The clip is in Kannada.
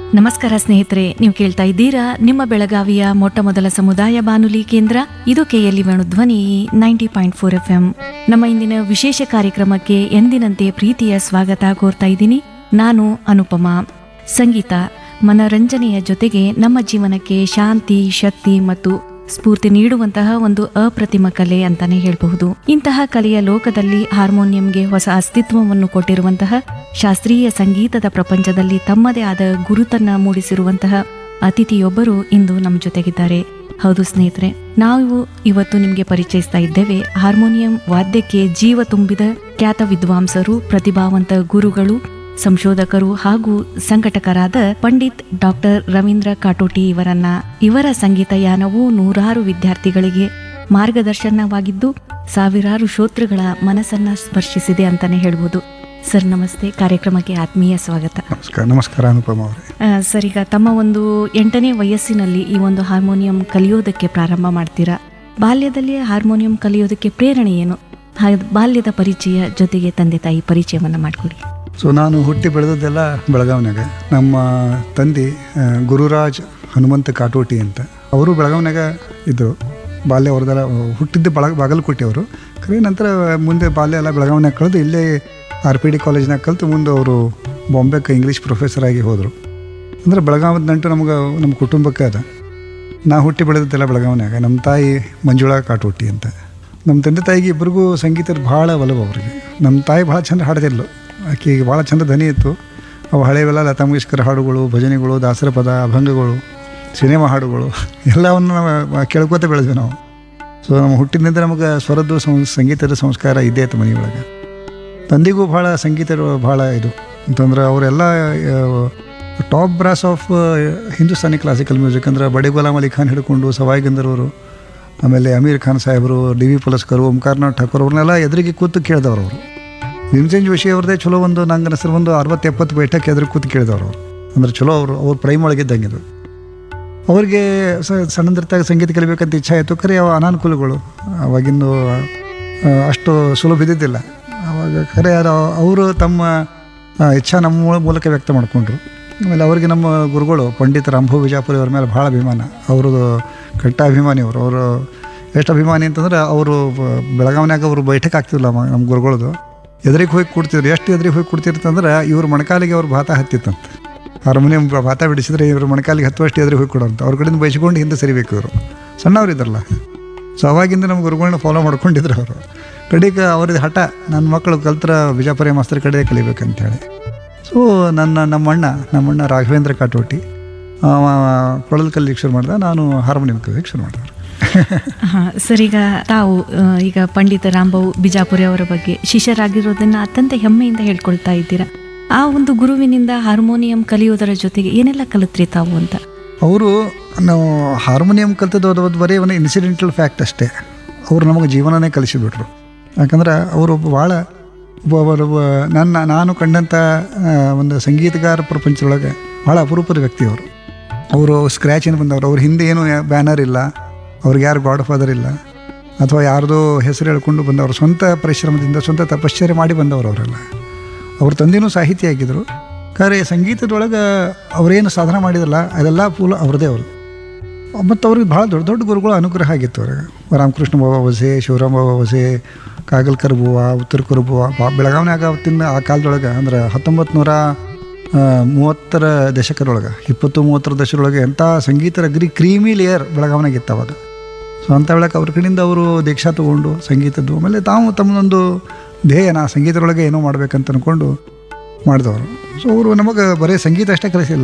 ನಮಸ್ಕಾರ ಸ್ನೇಹಿತರೆ ನೀವು ಕೇಳ್ತಾ ಇದ್ದೀರಾ ನಿಮ್ಮ ಬೆಳಗಾವಿಯ ಮೊಟ್ಟ ಮೊದಲ ಸಮುದಾಯ ಬಾನುಲಿ ಕೇಂದ್ರ ಇದು KLE Dhwani ninety point four F M ನಮ್ಮ ಇಂದಿನ ವಿಶೇಷ ಕಾರ್ಯಕ್ರಮಕ್ಕೆ ಎಂದಿನಂತೆ ಪ್ರೀತಿಯ ಸ್ವಾಗತ ಕೋರ್ತಾ ಇದ್ದೀನಿ ನಾನು ಅನುಪಮಾ ಸಂಗೀತ ಮನರಂಜನೆಯ ಜೊತೆಗೆ ನಮ್ಮ ಜೀವನಕ್ಕೆ ಶಾಂತಿ ಶಕ್ತಿ ಮತ್ತು ಸ್ಫೂರ್ತಿ ನೀಡುವಂತಹ ಒಂದು ಅಪ್ರತಿಮ ಕಲೆ ಅಂತಾನೆ ಹೇಳಬಹುದು ಇಂತಹ ಕಲೆಯ ಲೋಕದಲ್ಲಿ ಹಾರ್ಮೋನಿಯಂಗೆ ಹೊಸ ಅಸ್ತಿತ್ವವನ್ನು ಕೊಟ್ಟಿರುವಂತಹ ಶಾಸ್ತ್ರೀಯ ಸಂಗೀತದ ಪ್ರಪಂಚದಲ್ಲಿ ತಮ್ಮದೇ ಆದ ಗುರುತನ್ನ ಮೂಡಿಸಿರುವಂತಹ ಅತಿಥಿಯೊಬ್ಬರು ಇಂದು ನಮ್ಮ ಜೊತೆಗಿದ್ದಾರೆ ಹೌದು ಸ್ನೇಹಿತರೆ ನಾವು ಇವತ್ತು ನಿಮಗೆ ಪರಿಚಯಿಸ್ತಾ ಇದ್ದೇವೆ ಹಾರ್ಮೋನಿಯಂ ವಾದ್ಯಕ್ಕೆ ಜೀವ ತುಂಬಿದ ಖ್ಯಾತ ವಿದ್ವಾಂಸರು ಪ್ರತಿಭಾವಂತ ಗುರುಗಳು ಸಂಶೋಧಕರು ಹಾಗೂ ಸಂಘಟಕರಾದ ಪಂಡಿತ್ ಡಾಕ್ಟರ್ ರವೀಂದ್ರ ಕಾಟೋಟಿ ಇವರನ್ನ ಇವರ ಸಂಗೀತ ಯಾನವು ನೂರಾರು ವಿದ್ಯಾರ್ಥಿಗಳಿಗೆ ಮಾರ್ಗದರ್ಶನವಾಗಿದ್ದು ಸಾವಿರಾರು ಶ್ರೋತೃಗಳ ಮನಸ್ಸನ್ನ ಸ್ಪರ್ಶಿಸಿದೆ ಅಂತಾನೆ ಹೇಳ್ಬೋದು ಸರ್ ನಮಸ್ತೆ ಕಾರ್ಯಕ್ರಮಕ್ಕೆ ಆತ್ಮೀಯ ಸ್ವಾಗತ ನಮಸ್ಕಾರ ನಮಸ್ಕಾರ ಅನುಪಮ ಅವರೇ ಆ, ಸರ್ ಈಗ ತಮ್ಮ ಒಂದು ಎಂಟನೇ ವಯಸ್ಸಿನಲ್ಲಿ ಈ ಒಂದು ಹಾರ್ಮೋನಿಯಂ ಕಲಿಯೋದಕ್ಕೆ ಪ್ರಾರಂಭ ಮಾಡ್ತೀರಾ ಬಾಲ್ಯದಲ್ಲಿ ಹಾರ್ಮೋನಿಯಂ ಕಲಿಯೋದಕ್ಕೆ ಪ್ರೇರಣೆ ಏನು ಹಾಗ್- ಬಾಲ್ಯದ ಪರಿಚಯ ಜೊತೆಗೆ ತಂದೆ ತಾಯಿ ಪರಿಚಯವನ್ನ ಮಾಡಿಕೊಡಿ ಸೊ ನಾನು ಹುಟ್ಟಿ ಬೆಳೆದದ್ದೆಲ್ಲ ಬೆಳಗಾವಿನಾಗ ನಮ್ಮ ತಂದೆ ಆ, ಗುರುರಾಜ್ ಹನುಮಂತ ಕಾಟೋಟಿ ಅಂತ ಅವರು ಬೆಳಗಾವಿನಾಗ ಇದ್ದರು ಬಾಲ್ಯ ಅವ್ರದ್ದೆಲ್ಲ ಹುಟ್ಟಿದ್ದು ಬಳ ಬಾಗಲಕೋಟೆ ಅವರು ಕರೆ ನಂತರ ಮುಂದೆ ಬಾಲ್ಯ ಎಲ್ಲ ಬೆಳಗಾವಿನಾಗ ಕಳೆದು ಇಲ್ಲೇ ಆರ್ ಪಿ ಡಿ ಕಾಲೇಜ್ನಾಗ ಕಲಿತು ಮುಂದೆ ಅವರು ಬಾಂಬೆಗೆ ಇಂಗ್ಲೀಷ್ ಪ್ರೊಫೆಸರ್ ಆಗಿ ಹೋದರು ಅಂದರೆ ಬೆಳಗಾವದ ನಂಟು ನಮ್ಗೆ ನಮ್ಮ ಕುಟುಂಬಕ್ಕೆ ಅದ ನಾ ಹುಟ್ಟಿ ಬೆಳೆದದ್ದೆಲ್ಲ ಬೆಳಗಾವಿನಾಗ ನಮ್ಮ ತಾಯಿ ಮಂಜುಳಾ ಕಾಟೋಟಿ ಅಂತ ನಮ್ಮ ತಂದೆ ತಾಯಿಗೆ ಇಬ್ಬರಿಗೂ ಸಂಗೀತದ ಭಾಳ ಒಲವು ಅವ್ರಿಗೆ ನಮ್ಮ ತಾಯಿ ಭಾಳ ಚಂದ ಹಾಡ್ತಿದ್ಲು ಆಕೆಗೆ ಭಾಳ ಚಂದ ಧ್ವನಿ ಇತ್ತು ಅವು ಹಳೆವೆಲ್ಲ ಲತಾ ಮಂಗೇಶ್ಕರ್ ಹಾಡುಗಳು ಭಜನೆಗಳು ದಾಸರ ಪದ ಅಭಂಗಗಳು ಸಿನಿಮಾ ಹಾಡುಗಳು ಎಲ್ಲವನ್ನು ನಾವು ಕೇಳ್ಕೊತ ಬೆಳೆದ್ವಿ ನಾವು ಸೊ ನಮ್ಮ ಹುಟ್ಟಿನಿಂದ ನಮಗೆ ಸ್ವರದ್ದು ಸಂ ಸಂಗೀತದ ಸಂಸ್ಕಾರ ಇದ್ದೇ ಇತ್ತು ಮನೆಯೊಳಗೆ ತಂದೆಗೂ ಭಾಳ ಸಂಗೀತ ಭಾಳ ಇದು ಅಂತಂದ್ರೆ ಅವರೆಲ್ಲ top brass of Hindustani classical music ಅಂದ್ರೆ ಬಡೆ ಗುಲಾಮ್ ಅಲಿ ಖಾನ್ ಹಿಡ್ಕೊಂಡು ಸವಾಯ್ ಗಂಧರ್ವರು ಆಮೇಲೆ ಅಮೀರ್ ಖಾನ್ ಸಾಹೇಬರು ಡಿ ವಿ ಪುಲಸ್ಕರ್ ಓಂಕಾರ್ನಾಥ್ ಠಾಕೂರ್ ಅವ್ರನ್ನೆಲ್ಲ ಎದುರಿಗೆ ಕೂತು ಕೇಳಿದವರು ಅವರು ಭೀಮಸೇನ್ ಜೋಶಿ ಅವ್ರದ್ದೇ ಚಲೋ ಒಂದು ನಂಗೆ ಹೆಸರು ಒಂದು ಅರವತ್ತು ಎಪ್ಪತ್ತು ಬೈಠಕ್ ಎದುರು ಕೂತು ಕೇಳಿದವರು ಅವರು ಅಂದ್ರೆ ಚಲೋ ಅವರು ಅವ್ರ ಪ್ರೈಮ್ ಒಳಗಿದ್ದಂಗಿದು ಅವ್ರಿಗೆ ಸ ಸಣ್ಣದಿರ್ತಾಗ ಸಂಗೀತ ಕಲಿಬೇಕಂತ ಇಚ್ಛೆ ಆಯಿತು ಖರೆ ಅವ ಅನಾನುಕೂಲಗಳು ಅವಾಗಿಂದು ಆ, ಅಷ್ಟು ಸುಲಭ ಇದ್ದಿದ್ದಿಲ್ಲ ಅವಾಗ ಖರೆ ಯಾರೋ- ಅವರು ತಮ್ಮ ಆ, ಇಚ್ಛಾ ನಮ್ಮ ಮೂಲ- ಮೂಲಕ ವ್ಯಕ್ತ ಮಾಡಿಕೊಂಡ್ರು ಆಮೇಲೆ ಅವರಿಗೆ ನಮ್ಮ ಗುರುಗಳು ಪಂಡಿತ ರಂಭು ವಿಜಾಪುರಿ ಅವ್ರ ಮೇಲೆ ಭಾಳ ಅಭಿಮಾನ ಅವ್ರದ್ದು ಕಟ್ಟ ಅಭಿಮಾನಿ ಅವರು ಅವರು ಎಷ್ಟು ಅಭಿಮಾನಿ ಅಂತಂದ್ರೆ ಅವರು ಬೆಳಗಾವಿನಾಗ ಅವರು ಬೈಠಕ್ ಆಗ್ತಿಲ್ಲ ನಮ್ಮ ಗುರುಗಳದು ಎದುರಿಗೆ ಹೋಗಿ ಕೊಡ್ತಿದ್ರು ಎಷ್ಟು ಎದುರಿಗೆ ಹೋಗಿ ಕೊಡ್ತಿರ್ತಂದ್ರೆ ಇವ್ರ ಮೊಣಕಾಲಿಗೆ ಅವ್ರ ಭಾತ ಹತ್ತಿತ್ತಂತೆ ಹಾರ್ಮೋನಿಯಂ ಭಾತ ಬಿಡಿಸಿದ್ರೆ ಇವರು ಮೊಣಕಾಲಿಗೆ ಹತ್ತುವಷ್ಟು ಎದುರಿಗೆ ಹೋಗಿ ಕೊಡೋಂತ ಅವ್ರ ಕಡೆಯಿಂದ ಬೈಸ್ಕೊಂಡು ಹಿಂದೆ ಸರಿಬೇಕು ಇವರು ಸಣ್ಣವ್ರು ಇದ್ರಲ್ಲ ಸೊ ಅವಾಗಿಂದ ನಮ್ಮ ಗುರುಗಳನ್ನ ಫಾಲೋ ಮಾಡ್ಕೊಂಡಿದ್ರು ಅವರು ಕಡೆಗೆ ಅವ್ರದ್ದು ಹಠ ನನ್ನ ಮಕ್ಕಳು ಕಲ್ತ್ರ ಬಿಜಾಪುರ ಮಾಸ್ತರ್ ಕಡೆ ಕಲಿಬೇಕಂತೇಳಿ ಸೊ ನನ್ನ ನಮ್ಮಣ್ಣ ನಮ್ಮಣ್ಣ ರಾಘವೇಂದ್ರ ಕಾಟೋಟಿ ಅವ ಕೊಳಲು ಕಲಿಲಿಕ್ಕೆ ಶುರು ಮಾಡ್ದೆ ನಾನು ಹಾರ್ಮೋನಿಯಂ ಕಲಿಲಿಕ್ಕೆ ಶುರು ಮಾಡಿದೆ ಹಾ ಸರ್ ಈಗ ತಾವು ಆ, ಈಗ ಪಂಡಿತ ರಾಂಬಾವು ಬಿಜಾಪುರಿ ಅವರ ಬಗ್ಗೆ ಶಿಷ್ಯರಾಗಿರೋದನ್ನ ಅತ್ಯಂತ ಹೆಮ್ಮೆಯಿಂದ ಹೇಳ್ಕೊಳ್ತಾ ಇದ್ದೀರಾ ಆ ಒಂದು ಗುರುವಿನಿಂದ ಹಾರ್ಮೋನಿಯಂ ಕಲಿಯೋದರ ಜೊತೆಗೆ ಏನೆಲ್ಲ ಕಲಿತ್ರಿ ತಾವು ಅಂತ ಅವರು ನಾವು ಹಾರ್ಮೋನಿಯಂ ಕಲ್ತದ್ದು ಅದು ಒಂದು ಬರೀ ಒಂದು ಇನ್ಸಿಡೆಂಟಲ್ ಫ್ಯಾಕ್ಟ್ ಅಷ್ಟೇ ಅವರು ನಮಗೆ ಜೀವನನೇ ಕಲಿಸಿಬಿಟ್ರು ಯಾಕಂದ್ರೆ ಅವರು ಒಬ್ಬ ಭಾಳ ಒಬ್ಬ ಒಬ್ಬ- ಒಬ್ಬ ನನ್ನ ನಾನು ಕಂಡಂಥ ಆ, ಒಂದು ಸಂಗೀತಗಾರ ಪ್ರಪಂಚದೊಳಗೆ ಭಾಳ ಅಪರೂಪದ ವ್ಯಕ್ತಿ ಅವರು ಅವರು ಸ್ಕ್ರ್ಯಾಚಿನ ಬಂದವರು ಅವ್ರ ಹಿಂದೆ ಏನು ಬ್ಯಾನರ್ ಇಲ್ಲ ಅವ್ರಿಗೆ ಯಾರು ಗಾಡ್ ಫಾದರ್ ಇಲ್ಲ ಅಥವಾ ಯಾರ್ದೋ ಹೆಸರು ಹೇಳ್ಕೊಂಡು ಬಂದವರು ಸ್ವಂತ ಪರಿಶ್ರಮದಿಂದ ಸ್ವಂತ ತಪಶ್ಚರ್ಯ ಮಾಡಿ ಬಂದವರು ಅವರೆಲ್ಲ ಅವ್ರ ತಂದೆನೂ ಸಾಹಿತಿ ಆಗಿದ್ದರು ಖರೆ ಸಂಗೀತದೊಳಗೆ ಅವರೇನು ಸಾಧನೆ ಮಾಡಿದ್ರಲ್ಲ ಅದೆಲ್ಲ ಫುಲ್ ಅವ್ರದ್ದೇ ಅವ್ರದ್ದು ಮತ್ತು ಅವ್ರಿಗೆ ಭಾಳ ದೊಡ್ಡ ದೊಡ್ಡ ಗುರುಗಳು ಅನುಗ್ರಹ ಆಗಿತ್ತು ಅವ್ರಿಗೆ ರಾಮಕೃಷ್ಣ ಬಾಬಾ ವಸೆ ಶಿವರಾಮ್ ಬಾಬಾ ವಸೆ ಕಾಗಲ್ಕರ್ ಬುವ ಉತ್ತರ ಕುರು ಬುವ ಬಾ ಬೆಳಗಾವಿನಾಗ ಅವತ್ತಿನ ಆ ಕಾಲದೊಳಗೆ ಅಂದ್ರೆ ಹತ್ತೊಂಬತ್ತು ನೂರ ಮೂವತ್ತರ ದಶಕದೊಳಗೆ ಇಪ್ಪತ್ತು ಮೂವತ್ತರ ದಶಕದೊಳಗೆ ಎಂಥ ಸಂಗೀತರ ಅಗ್ರಿ ಕ್ರೀಮಿ ಲೇಯರ್ ಬೆಳಗಾವಿನಾಗ ಇತ್ತು ಅವಾಗ ಸೊ ಅಂಥ ವೇಳಕ್ಕೆ ಅವ್ರ ಕಡೆಯಿಂದ ಅವರು ದೀಕ್ಷಾ ತಗೊಂಡು ಸಂಗೀತದ್ದು ಆಮೇಲೆ ತಾವು ತಮ್ಮದೊಂದು ಧ್ಯೇಯ ನಾ ಸಂಗೀತದೊಳಗೆ ಏನೋ ಮಾಡ್ಬೇಕಂತ ಅಂದ್ಕೊಂಡು ಮಾಡಿದವರು ಸೊ ಅವರು ನಮಗೆ ಬರೀ ಸಂಗೀತ ಅಷ್ಟೇ ಕಲಿಸಿಲ್ಲ